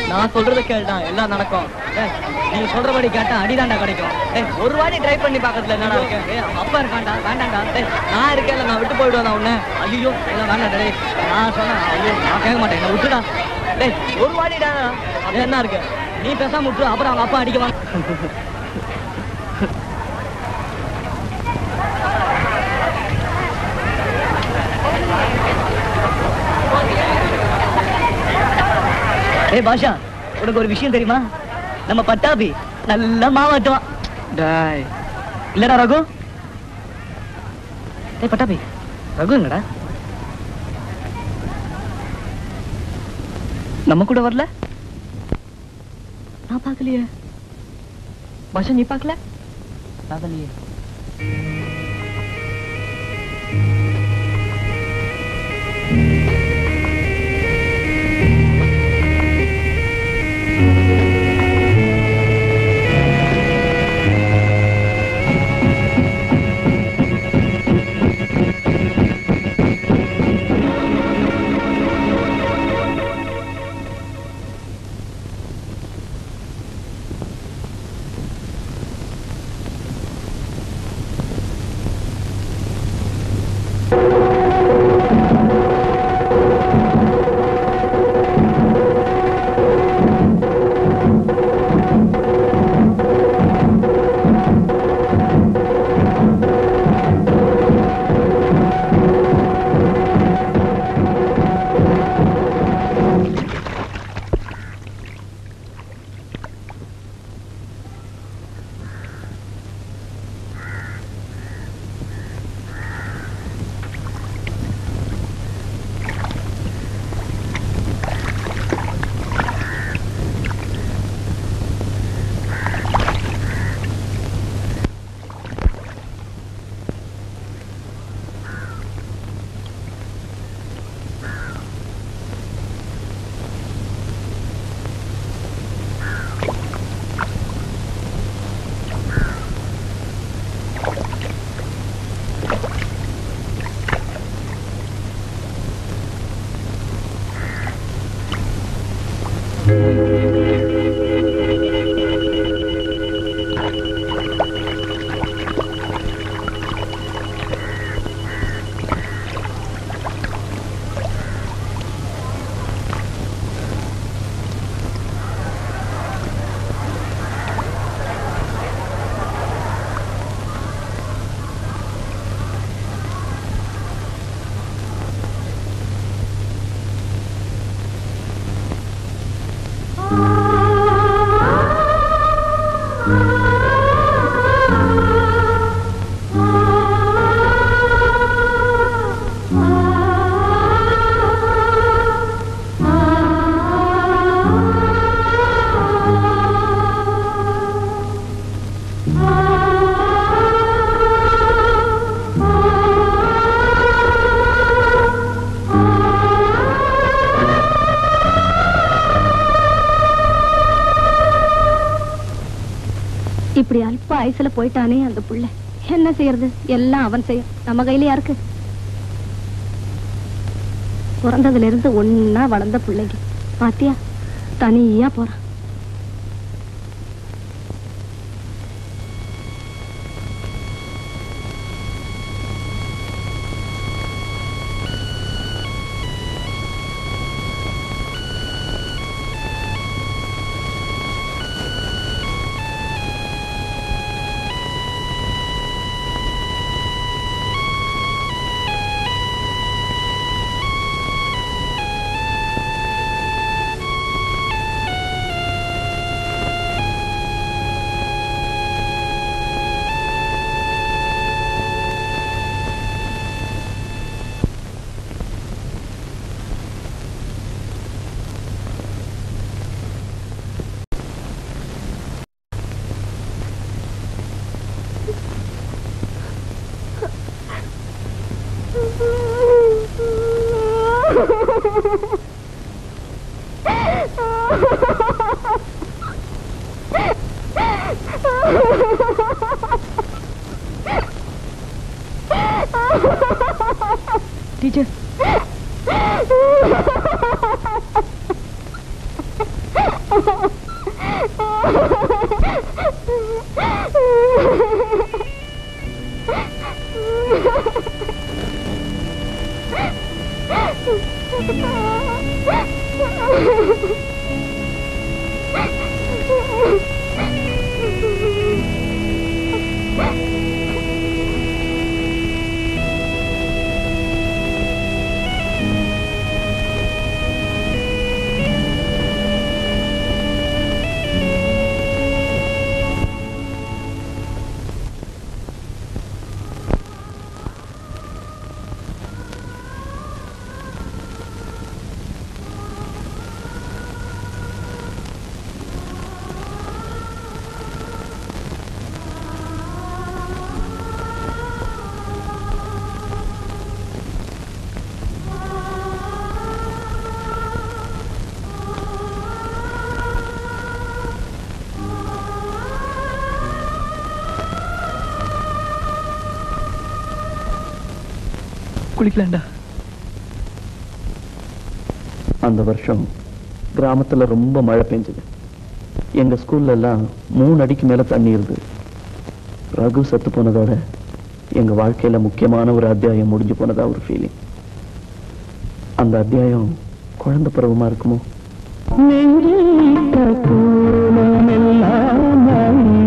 நான் சொல்றத கேளுடா எல்லாம் நடக்கும் டேய், நீங்க சொல்றபடி கேட்டா அடிதாண்டா கிடைக்கும் டேய், ஒரு வாட்டி ட்ரை பண்ணி பார்க்கறதுல என்னடா இருக்கு டேய், அவங்க அப்பா இருக்கான்டா வேண்டாம்டா டேய், நான் இருக்கேன்ல நான் விட்டு போயிடுவேன் நான் உன்னை ஐயோ எல்லாம் வேண்டாம் டேய் நான் சொன்னேன் ஐயோ நான் கேட்க மாட்டேன் என்ன விட்டுடா டேய் ஒரு வாட்டிடா அது என்ன இருக்கு நீ பேசாம விட்டு அப்புறம் அவங்க அப்பா அடிக்க ஏய் பாஷா உனக்கு ஒரு விஷயம் தெரியுமா நம்ம பட்டாபி நல்லா மாவாட்டுவான் டாய் இல்லடா ரகு ஏய் பட்டாபி ரகு எங்கடா நம்ம கூட வரல நான் பார்க்கலையே பாஷா நீ பார்க்கல பார்க்கலையே இப்படி அல்ப ஆயுசுல போயிட்டானே அந்த புள்ள என்ன செய்யறது எல்லாம் அவன் செய்யும் நம்ம கையில யாருக்கு பிறந்ததுல இருந்து ஒன்னா வளர்ந்த பிள்ளைங்க பாத்தியா தனியா போறான் டீச்சர் குளிக்கலாம்டா அந்த வருஷம் கிராமத்துல ரொம்ப மழை பெஞ்சது எங்க ஸ்கூல்ல எல்லாம் மூணு அடிக்கு மேல தண்ணி இருந்தது ரகு செத்து போனதோட எங்க வாழ்க்கையில முக்கியமான ஒரு அத்தியாயம் முடிஞ்சு போனதா ஒரு ஃபீலிங் அந்த அத்தியாயம் குழந்தை பருவமா இருக்குமோ நெஞ்சில் கூலமெல்லாம்